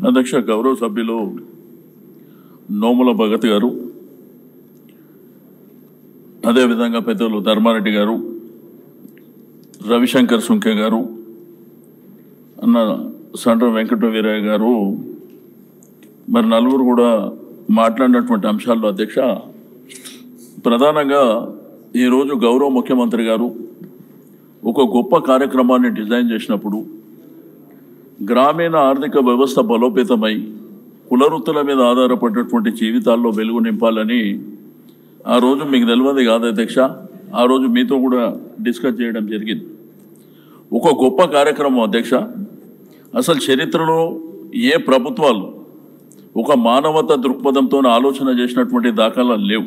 అధ్యక్ష గౌరవ సభ్యులు నోముల భగత్ గారు అదేవిధంగా పెద్దలు ధర్మారెడ్డి గారు రవిశంకర్ సుంకే గారు అన్న సండ్ర వెంకట వీరయ్య గారు మరి నలుగురు కూడా మాట్లాడినటువంటి అంశాల్లో అధ్యక్ష ప్రధానంగా ఈరోజు గౌరవ ముఖ్యమంత్రి గారు ఒక గొప్ప కార్యక్రమాన్ని డిజైన్ చేసినప్పుడు గ్రామీణ ఆర్థిక వ్యవస్థ బలోపేతమై కులవృత్తుల మీద ఆధారపడినటువంటి జీవితాల్లో వెలుగు నింపాలని ఆ రోజు మీకు తెలియదు కాదు అధ్యక్ష ఆ రోజు మీతో కూడా డిస్కస్ చేయడం జరిగింది ఒక గొప్ప కార్యక్రమం అధ్యక్ష అసలు చరిత్రలో ఏ ప్రభుత్వాలు ఒక మానవత దృక్పథంతో ఆలోచన చేసినటువంటి దాఖలాలు లేవు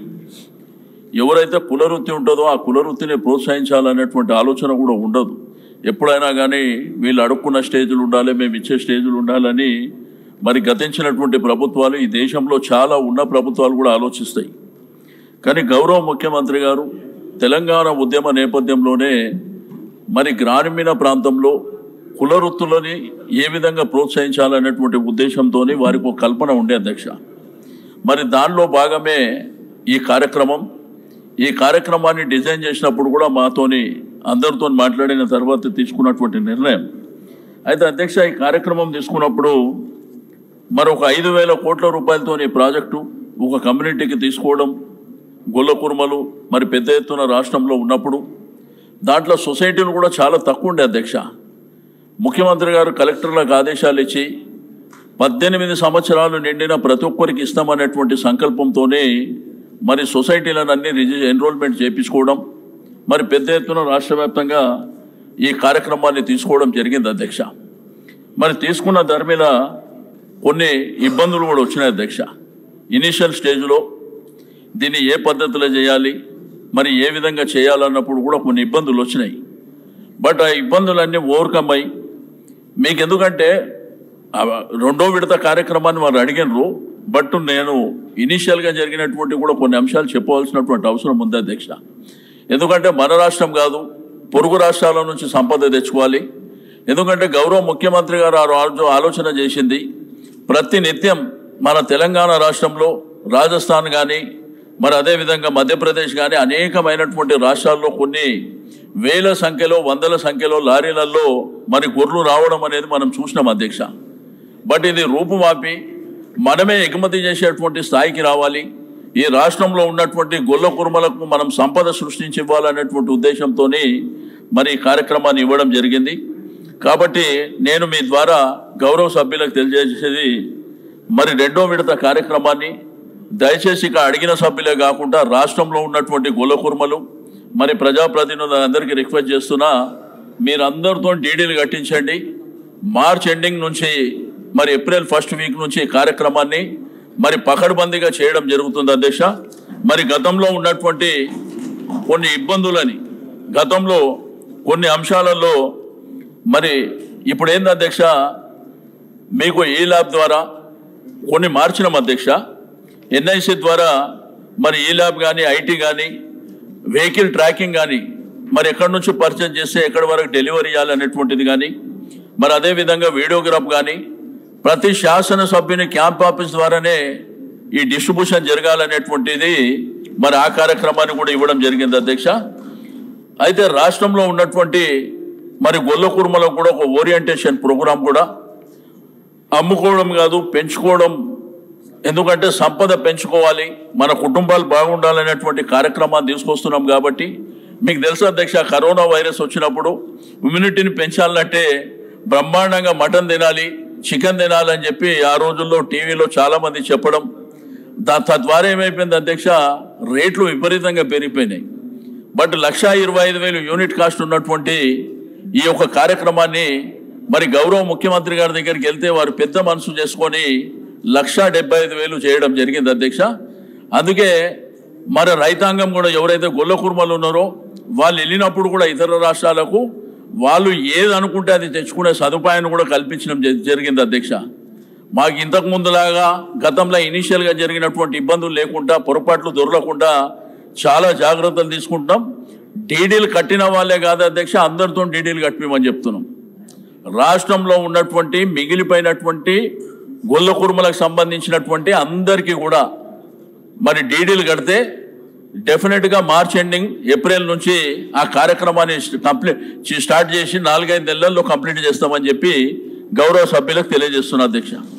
ఎవరైతే కులవృత్తి ఉంటుందో ఆ కులవృత్తిని ప్రోత్సహించాలనేటువంటి ఆలోచన కూడా ఉండదు ఎప్పుడైనా కానీ వీళ్ళు అడుక్కున్న స్టేజ్లు ఉండాలి మేము ఇచ్చే స్టేజ్లు ఉండాలని మరి గతించినటువంటి ప్రభుత్వాలు ఈ దేశంలో చాలా ఉన్న ప్రభుత్వాలు కూడా ఆలోచిస్తాయి కానీ గౌరవ ముఖ్యమంత్రి గారు తెలంగాణ ఉద్యమ నేపథ్యంలోనే మరి గ్రామీణ ప్రాంతంలో కుల వృత్తులని ఏ విధంగా ప్రోత్సహించాలనేటువంటి ఉద్దేశంతో వారికి ఒక కల్పన ఉండే అధ్యక్ష మరి దానిలో భాగమే ఈ కార్యక్రమం ఈ కార్యక్రమాన్ని డిజైన్ చేసినప్పుడు కూడా మాతోని అందరితో మాట్లాడిన తర్వాత తీసుకున్నటువంటి నిర్ణయం అయితే అధ్యక్ష ఈ కార్యక్రమం తీసుకున్నప్పుడు మరి ఒక ఐదు వేల కోట్ల రూపాయలతో ఈ ప్రాజెక్టు ఒక కమ్యూనిటీకి తీసుకోవడం గొల్ల కుర్మలు మరి పెద్ద ఎత్తున రాష్ట్రంలో ఉన్నప్పుడు దాంట్లో సొసైటీలు కూడా చాలా తక్కువ ఉండే అధ్యక్ష ముఖ్యమంత్రి గారు కలెక్టర్లకు ఆదేశాలు ఇచ్చి పద్దెనిమిది సంవత్సరాలు నిండిన ప్రతి ఒక్కరికి ఇస్తామనేటువంటి సంకల్పంతోనే మరి సొసైటీలను అన్ని రిజి ఎన్రోల్మెంట్ చేయించుకోవడం మరి పెద్ద ఎత్తున రాష్ట్ర వ్యాప్తంగా ఈ కార్యక్రమాన్ని తీసుకోవడం జరిగింది అధ్యక్ష మరి తీసుకున్న దాని మీద కొన్ని ఇబ్బందులు కూడా వచ్చినాయి అధ్యక్ష ఇనీషియల్ స్టేజ్లో దీన్ని ఏ పద్ధతిలో చేయాలి మరి ఏ విధంగా చేయాలన్నప్పుడు కూడా కొన్ని ఇబ్బందులు వచ్చినాయి బట్ ఆ ఇబ్బందులన్నీ ఓవర్కమ్ అయ్యి మీకు ఎందుకంటే ఆ రెండో విడత కార్యక్రమాన్ని వారు అడిగినరు బట్ నేను ఇనీషియల్గా జరిగినటువంటి కూడా కొన్ని అంశాలు చెప్పవలసినటువంటి అవసరం ఉంది అధ్యక్ష ఎందుకంటే మన రాష్ట్రం కాదు పొరుగు రాష్ట్రాల నుంచి సంపద తెచ్చుకోవాలి ఎందుకంటే గౌరవ ముఖ్యమంత్రి గారు ఆ రోజు ఆలోచన చేసింది ప్రతి నిత్యం మన తెలంగాణ రాష్ట్రంలో రాజస్థాన్ కానీ మరి అదేవిధంగా మధ్యప్రదేశ్ కానీ అనేకమైనటువంటి రాష్ట్రాల్లో కొన్ని వేల సంఖ్యలో వందల సంఖ్యలో లారీలలో మరి గొర్రెలు రావడం అనేది మనం చూసినాం అధ్యక్ష బట్ ఇది రూపుమాపి మనమే ఎగుమతి చేసేటువంటి స్థాయికి రావాలి ఈ రాష్ట్రంలో ఉన్నటువంటి గొల్ల కుర్మలకు మనం సంపద సృష్టించి ఇవ్వాలనేటువంటి ఉద్దేశంతో మరి ఈ కార్యక్రమాన్ని ఇవ్వడం జరిగింది కాబట్టి నేను మీ ద్వారా గౌరవ సభ్యులకు తెలియజేసేది మరి రెండో విడత కార్యక్రమాన్ని దయచేసి ఇక అడిగిన సభ్యులే కాకుండా రాష్ట్రంలో ఉన్నటువంటి గొల్ల కుర్మలు మరి ప్రజాప్రతినిధులందరికీ రిక్వెస్ట్ చేస్తున్నా మీరందరితో డీడీలు కట్టించండి మార్చ్ ఎండింగ్ నుంచి మరి ఏప్రిల్ ఫస్ట్ వీక్ నుంచి ఈ కార్యక్రమాన్ని మరి పకడ్బందీగా చేయడం జరుగుతుంది అధ్యక్ష మరి గతంలో ఉన్నటువంటి కొన్ని ఇబ్బందులని గతంలో కొన్ని అంశాలలో మరి ఇప్పుడు ఏంది అధ్యక్ష మీకు ఈ ల్యాబ్ ద్వారా కొన్ని మార్చినాం అధ్యక్ష ఎన్ఐసి ద్వారా మరి ఈ ల్యాబ్ కానీ ఐటీ కానీ వెహికల్ ట్రాకింగ్ కానీ మరి ఎక్కడి నుంచి పర్చేజ్ చేస్తే ఎక్కడి వరకు డెలివరీ చేయాలనేటువంటిది కానీ మరి అదేవిధంగా వీడియోగ్రాఫ్ కానీ ప్రతి శాసనసభ్యుని క్యాంప్ ఆఫీస్ ద్వారానే ఈ డిస్ట్రిబ్యూషన్ జరగాలనేటువంటిది మరి ఆ కార్యక్రమాన్ని కూడా ఇవ్వడం జరిగింది అధ్యక్ష అయితే రాష్ట్రంలో ఉన్నటువంటి మరి గొల్ల కుర్మలకు కూడా ఒక ఓరియంటేషన్ ప్రోగ్రాం కూడా అమ్ముకోవడం కాదు పెంచుకోవడం ఎందుకంటే సంపద పెంచుకోవాలి మన కుటుంబాలు బాగుండాలనేటువంటి కార్యక్రమాన్ని తీసుకొస్తున్నాం కాబట్టి మీకు తెలుసు అధ్యక్ష కరోనా వైరస్ వచ్చినప్పుడు ఇమ్యూనిటీని పెంచాలంటే బ్రహ్మాండంగా మటన్ తినాలి చికెన్ తినాలని చెప్పి ఆ రోజుల్లో టీవీలో చాలా మంది చెప్పడం దా తద్వారా ఏమైపోయింది అధ్యక్ష రేట్లు విపరీతంగా పెరిగిపోయినాయి బట్ లక్షా ఇరవై ఐదు వేలు యూనిట్ కాస్ట్ ఉన్నటువంటి ఈ యొక్క కార్యక్రమాన్ని మరి గౌరవ ముఖ్యమంత్రి గారి దగ్గరికి వెళ్తే వారు పెద్ద మనసు చేసుకొని లక్షా డెబ్బై ఐదు వేలు చేయడం జరిగింది అధ్యక్ష అందుకే మరి రైతాంగం కూడా ఎవరైతే గొల్ల కుర్మలు ఉన్నారో వాళ్ళు వెళ్ళినప్పుడు కూడా ఇతర రాష్ట్రాలకు వాళ్ళు ఏది అనుకుంటే అది తెచ్చుకునే సదుపాయాన్ని కూడా కల్పించడం జ- జరిగింది అధ్యక్ష మాకు ఇంతకు ముందులాగా గతంలో ఇనీషియల్గా జరిగినటువంటి ఇబ్బందులు లేకుండా పొరపాట్లు దొరలకుండా చాలా జాగ్రత్తలు తీసుకుంటాం డీడీలు కట్టిన వాళ్ళే కాదు అధ్యక్ష అందరితో డీడీలు కట్టిమని చెప్తున్నాం రాష్ట్రంలో ఉన్నటువంటి మిగిలిపోయినటువంటి గొల్ల కుర్మలకు సంబంధించినటువంటి అందరికీ కూడా మరి డీడీలు కడితే డెఫినెట్గా మార్చ్ ఎండింగ్ ఏప్రిల్ నుంచి ఆ కార్యక్రమాన్ని కంప్లీట్ స్టార్ట్ చేసి నాలుగైదు నెలల్లో కంప్లీట్ చేస్తామని చెప్పి గౌరవ సభ్యులకు తెలియజేస్తున్నా అధ్యక్ష